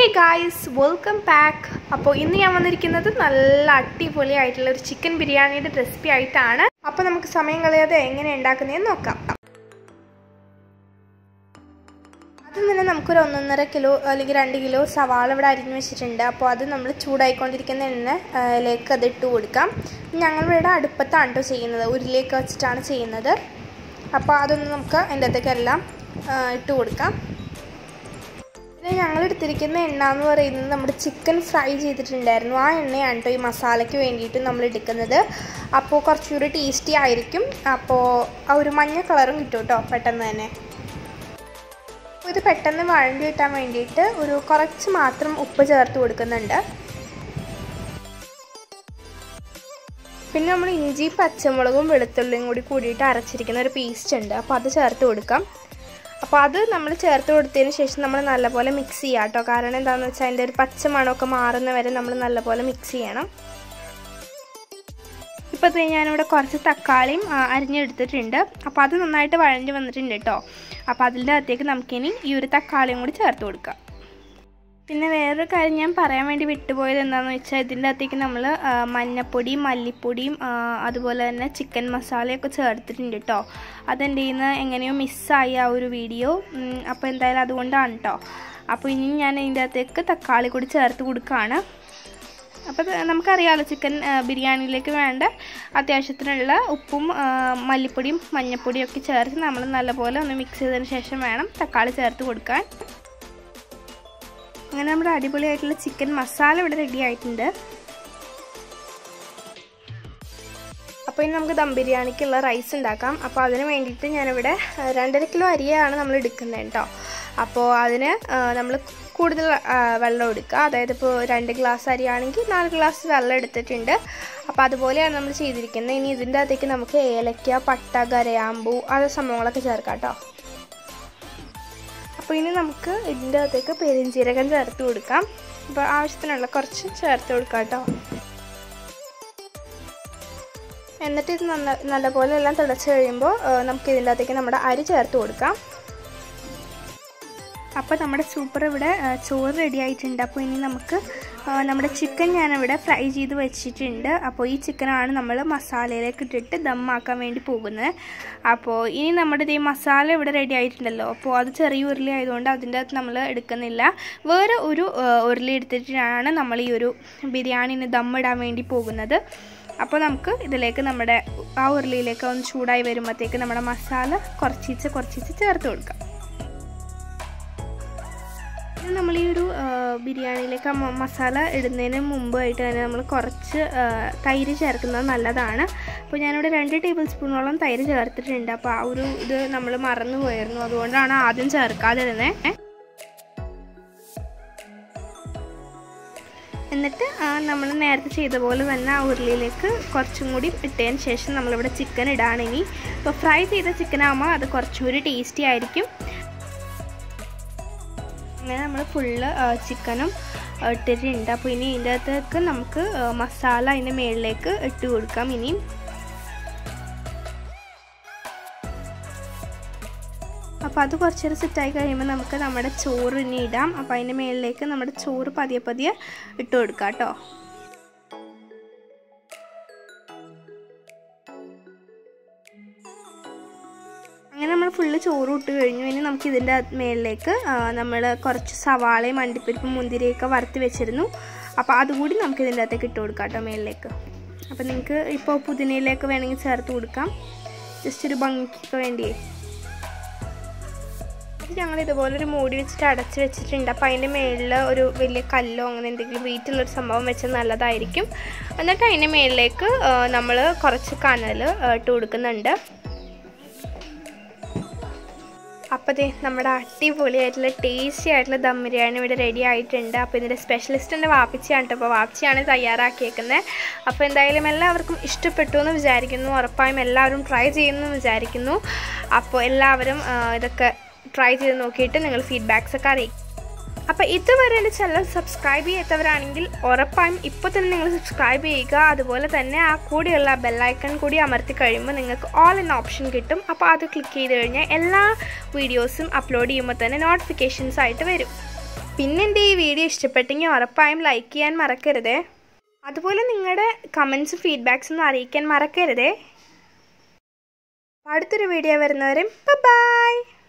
hey guys welcome back അപ്പോൾ ഇന്ന് ഞാൻ വന്നിരിക്കുന്നത് നല്ല അടിപൊളിയായിട്ടുള്ള ഒരു ചിക്കൻ ബിരിയാണിയുടെ റെസിപ്പി ആയിട്ടാണ് അപ്പോൾ നമുക്ക് സമയം കളയാതെ എങ്ങനെ ഉണ്ടാക്കുന്നതെന്ന് നോക്കാം ആദ്യം തന്നെ നമുക്കൊരു ഒന്നൊന്നര കിലോ അല്ലെങ്കിൽ രണ്ട് കിലോ സവാള ഇവിടെ അരിഞ്ഞു വെച്ചിട്ടുണ്ട് അപ്പോൾ അത് നമ്മൾ ചൂടായിക്കൊണ്ടിരിക്കുന്ന എണ്ണയിലേക്ക് അത് ഇട്ട് കൊടുക്കാം ഞങ്ങളിവിടെ അടുപ്പത്താണ് കേട്ടോ ചെയ്യുന്നത് ഉരുളിയൊക്കെ വെച്ചിട്ടാണ് ചെയ്യുന്നത് അപ്പോൾ അതൊന്ന് നമുക്ക് അതിൻ്റെ അകത്തേക്കെല്ലാം ഇട്ട് കൊടുക്കാം പിന്നെ ഞങ്ങൾ എടുത്തിരിക്കുന്ന എണ്ണ എന്ന് പറയുന്നത് നമ്മുടെ ചിക്കൻ ഫ്രൈ ചെയ്തിട്ടുണ്ടായിരുന്നു ആ എണ്ണയാണ് കേട്ടോ ഈ മസാലയ്ക്ക് വേണ്ടിയിട്ട് നമ്മൾ എടുക്കുന്നത് അപ്പോൾ കുറച്ചുകൂടി ടേസ്റ്റി ആയിരിക്കും അപ്പോൾ ആ ഒരു മഞ്ഞ കളറും കിട്ടും കേട്ടോ പെട്ടെന്ന് തന്നെ ഇത് പെട്ടെന്ന് വഴണ്ടി കിട്ടാൻ വേണ്ടിയിട്ട് ഒരു കുറച്ച് മാത്രം ഉപ്പ് ചേർത്ത് കൊടുക്കുന്നുണ്ട് പിന്നെ നമ്മൾ ഇഞ്ചി പച്ചമുളകും വെളുത്തുള്ളിയും കൂടി കൂടിയിട്ട് അരച്ചിരിക്കുന്ന ഒരു പേസ്റ്റ് ഉണ്ട് അപ്പോൾ അത് ചേർത്ത് കൊടുക്കാം അപ്പോൾ അത് നമ്മൾ ചേർത്ത് കൊടുത്തതിന് ശേഷം നമ്മൾ നല്ലപോലെ മിക്സ് ചെയ്യാം കേട്ടോ കാരണം എന്താണെന്ന് വെച്ചാൽ അതിൻ്റെ ഒരു പച്ച മണമൊക്കെ മാറുന്ന വരെ നമ്മൾ നല്ലപോലെ മിക്സ് ചെയ്യണം ഇപ്പോൾ ഞാനിവിടെ കുറച്ച് തക്കാളിയും അരിഞ്ഞെടുത്തിട്ടുണ്ട് അപ്പോൾ അത് നന്നായിട്ട് വഴഞ്ഞ് വന്നിട്ടുണ്ട് കേട്ടോ അപ്പോൾ അതിൻ്റെ അകത്തേക്ക് നമുക്കിനി ഈ ഒരു തക്കാളിയും കൂടി ചേർത്ത് കൊടുക്കാം പിന്നെ വേറൊരു കാര്യം ഞാൻ പറയാൻ വേണ്ടി വിട്ടുപോയത് എന്താണെന്ന് വെച്ചാൽ ഇതിൻ്റെ അകത്തേക്ക് നമ്മൾ മഞ്ഞപ്പൊടിയും മല്ലിപ്പൊടിയും അതുപോലെ തന്നെ ചിക്കൻ മസാലയൊക്കെ ചേർത്തിട്ടുണ്ട് കേട്ടോ അതെൻ്റെ നിന്ന് എങ്ങനെയോ മിസ്സായി ആ ഒരു വീഡിയോ അപ്പോൾ എന്തായാലും അതുകൊണ്ടാണ് കേട്ടോ അപ്പോൾ ഇനി ഞാൻ ഇതിൻ്റെ അകത്തേക്ക് തക്കാളി കൂടി ചേർത്ത് കൊടുക്കുകയാണ് അപ്പോൾ നമുക്കറിയാമല്ലോ ചിക്കൻ ബിരിയാണിയിലേക്ക് വേണ്ട അത്യാവശ്യത്തിനുള്ള ഉപ്പും മല്ലിപ്പൊടിയും മഞ്ഞൾപ്പൊടിയും ഒക്കെ ചേർത്ത് നമ്മൾ നല്ലപോലെ ഒന്ന് മിക്സ് ചെയ്തതിന് ശേഷം വേണം തക്കാളി ചേർത്ത് കൊടുക്കാൻ അങ്ങനെ നമ്മുടെ അടിപൊളിയായിട്ടുള്ള ചിക്കൻ മസാല ഇവിടെ റെഡി ആയിട്ടുണ്ട് അപ്പോൾ ഇനി നമുക്ക് ദം ബിരിയാണിക്കുള്ള റൈസ് ഉണ്ടാക്കാം അപ്പോൾ അതിന് വേണ്ടിയിട്ട് ഞാനിവിടെ രണ്ടര കിലോ അരിയാണ് നമ്മൾ എടുക്കുന്നത് കേട്ടോ അപ്പോൾ അതിന് നമ്മൾ കൂടുതൽ വെള്ളം എടുക്കുക അതായത് ഇപ്പോൾ രണ്ട് ഗ്ലാസ് അരിയാണെങ്കിൽ നാല് ഗ്ലാസ് വെള്ളം എടുത്തിട്ടുണ്ട് അപ്പോൾ അതുപോലെയാണ് നമ്മൾ ചെയ്തിരിക്കുന്നത് ഇനി ഇതിൻ്റെ അകത്തേക്ക് നമുക്ക് ഏലക്ക പട്ട കരയാമ്പൂ അത് സംഭവങ്ങളൊക്കെ ചേർക്കാം കേട്ടോ അപ്പോൾ ഇനി നമുക്ക് ഇതിൻ്റെ അകത്തേക്ക് പെരിഞ്ചീരകം ചേർത്ത് കൊടുക്കാം അപ്പോൾ ആവശ്യത്തിനുള്ള കുറച്ച് ചേർത്ത് കൊടുക്കാം കേട്ടോ എന്നിട്ട് ഇത് നന്ന നല്ലപോലെ എല്ലാം തിളച്ച് കഴിയുമ്പോൾ നമുക്ക് ഇതിൻ്റെ അകത്തേക്ക് നമ്മുടെ അരി ചേർത്ത് കൊടുക്കാം അപ്പോൾ നമ്മുടെ സൂപ്പർ ഇവിടെ ചോറ് റെഡി ആയിട്ടുണ്ട് അപ്പോൾ ഇനി നമുക്ക് നമ്മുടെ ചിക്കൻ ഞാനിവിടെ ഫ്രൈ ചെയ്ത് വെച്ചിട്ടുണ്ട് അപ്പോൾ ഈ ചിക്കനാണ് നമ്മൾ മസാലയിലേക്ക് ഇട്ടിട്ട് ദമ്മാക്കാൻ വേണ്ടി പോകുന്നത് അപ്പോൾ ഇനി നമ്മുടെ ഈ മസാല ഇവിടെ റെഡി ആയിട്ടുണ്ടല്ലോ അപ്പോൾ അത് ചെറിയ ഉരുളി ആയതുകൊണ്ട് അതിൻ്റെ അകത്ത് നമ്മൾ എടുക്കുന്നില്ല വേറെ ഒരു ഉരുളി എടുത്തിട്ടാണ് നമ്മൾ ഈ ഒരു ബിരിയാണിന് ദമ്മിടാൻ വേണ്ടി പോകുന്നത് അപ്പോൾ നമുക്ക് ഇതിലേക്ക് നമ്മുടെ ആ ഉരുളിയിലേക്ക് ഒന്ന് ചൂടായി വരുമ്പോഴത്തേക്ക് നമ്മുടെ മസാല കുറച്ചിച്ച് കുറച്ചിച്ച് ചേർത്ത് കൊടുക്കാം നമ്മൾ ഈ ഒരു ബിരിയാണിയിലേക്ക് മസാല ഇടുന്നതിന് മുമ്പായിട്ട് തന്നെ നമ്മൾ കുറച്ച് തൈര് ചേർക്കുന്നത് നല്ലതാണ് അപ്പോൾ ഞാനിവിടെ രണ്ട് ടേബിൾ സ്പൂണോളം തൈര് ചേർത്തിട്ടുണ്ട് അപ്പോൾ ആ ഒരു ഇത് നമ്മൾ മറന്നു പോയിരുന്നു അതുകൊണ്ടാണ് ആദ്യം ചേർക്കാതിരുന്നത് എന്നിട്ട് നമ്മൾ നേരത്തെ ചെയ്ത പോലെ തന്നെ ആ ഉരുളിയിലേക്ക് കുറച്ചും കൂടി ഇട്ടതിന് ശേഷം നമ്മളിവിടെ ചിക്കൻ ഇടാണ് ഇനി ഇപ്പോൾ ഫ്രൈ ചെയ്ത ചിക്കൻ ആകുമ്പോൾ അത് കുറച്ചും കൂടി ടേസ്റ്റി ആയിരിക്കും അങ്ങനെ നമ്മൾ ഫുള്ള് ചിക്കനും ഇട്ടിട്ടുണ്ട് അപ്പോൾ ഇനി ഇതിൻ്റെ അകത്തേക്ക് നമുക്ക് മസാല അതിൻ്റെ മുകളിലേക്ക് ഇട്ട് കൊടുക്കാം ഇനിയും അപ്പോൾ അത് കുറച്ച് നേരം സെറ്റായി കഴിയുമ്പോൾ നമുക്ക് നമ്മുടെ ചോറ് ഇനി ഇടാം അപ്പോൾ അതിൻ്റെ മുകളിലേക്ക് നമ്മുടെ ചോറ് പതിയെ പതിയെ ഇട്ട് കൊടുക്കാം കേട്ടോ അങ്ങനെ നമ്മൾ ഫുള്ള് ചോറ് ഇട്ട് കഴിഞ്ഞു ഇനി നമുക്ക് ഇതിൻ്റെ മേളിലേക്ക് നമ്മൾ കുറച്ച് സവാളയും അണ്ടിപ്പരിപ്പും മുന്തിരിയൊക്കെ വറുത്ത് വെച്ചിരുന്നു അപ്പോൾ അതുകൂടി നമുക്ക് ഇതിൻ്റെ അകത്തേക്ക് ഇട്ട് കൊടുക്കാം കേട്ടോ മേളിലേക്ക് അപ്പോൾ നിങ്ങൾക്ക് ഇപ്പോൾ പുതിനയിലേക്ക് വേണമെങ്കിൽ ചേർത്ത് കൊടുക്കാം ജസ്റ്റ് ഒരു ഭംഗിക്കൊക്കെ വേണ്ടിയേ ഞങ്ങൾ ഇതുപോലെ ഒരു മൂടി വെച്ചിട്ട് അടച്ച് വെച്ചിട്ടുണ്ട് അപ്പോൾ അതിൻ്റെ മുകളിൽ ഒരു വലിയ കല്ലോ അങ്ങനെ എന്തെങ്കിലും വെയിറ്റുള്ളൊരു സംഭവം വെച്ചാൽ നല്ലതായിരിക്കും എന്നിട്ട് അതിൻ്റെ മുകളിലേക്ക് നമ്മൾ കുറച്ച് കനൽ ഇട്ട് കൊടുക്കുന്നുണ്ട് അപ്പോൾ ദേ നമ്മുടെ അടിപൊളിയായിട്ടുള്ള ടേസ്റ്റി ആയിട്ടുള്ള ദം ബിരിയാണി ഇവിടെ റെഡി ആയിട്ടുണ്ട് അപ്പോൾ ഇതിൻ്റെ സ്പെഷ്യലിസ്റ്റ് എൻ്റെ വാപ്പിച്ചിയാണ് കേട്ടോ അപ്പോൾ വാപ്പിച്ചിയാണ് തയ്യാറാക്കിയേക്കുന്നത് അപ്പോൾ എന്തായാലും എല്ലാവർക്കും ഇഷ്ടപ്പെട്ടു എന്ന് വിചാരിക്കുന്നു ഉറപ്പായും എല്ലാവരും ട്രൈ ചെയ്യുന്നു വിചാരിക്കുന്നു അപ്പോൾ എല്ലാവരും ഇതൊക്കെ ട്രൈ ചെയ്ത് നോക്കിയിട്ട് നിങ്ങൾ ഫീഡ്ബാക്സ് ഒക്കെ അറിയിക്കും അപ്പോൾ ഇതുവരെ എൻ്റെ ചാനൽ സബ്സ്ക്രൈബ് ചെയ്യാത്തവരാണെങ്കിൽ ഉറപ്പായും ഇപ്പോൾ തന്നെ നിങ്ങൾ സബ്സ്ക്രൈബ് ചെയ്യുക അതുപോലെ തന്നെ ആ കൂടെയുള്ള ബെല്ലൈക്കൺ കൂടി അമർത്തി കഴിയുമ്പോൾ നിങ്ങൾക്ക് ഓൾ എന്ന ഓപ്ഷൻ കിട്ടും അപ്പോൾ അത് ക്ലിക്ക് ചെയ്ത് കഴിഞ്ഞാൽ എല്ലാ വീഡിയോസും അപ്ലോഡ് ചെയ്യുമ്പോൾ തന്നെ നോട്ടിഫിക്കേഷൻസ് ആയിട്ട് വരും പിന്നെ എൻ്റെ ഈ വീഡിയോ ഇഷ്ടപ്പെട്ടെങ്കിൽ ഉറപ്പായും ലൈക്ക് ചെയ്യാൻ മറക്കരുതേ അതുപോലെ നിങ്ങളുടെ കമൻസും ഫീഡ്ബാക്സും ഒന്ന് അറിയിക്കാൻ മറക്കരുതേ അടുത്തൊരു വീഡിയോ വരുന്നവരും ബൈ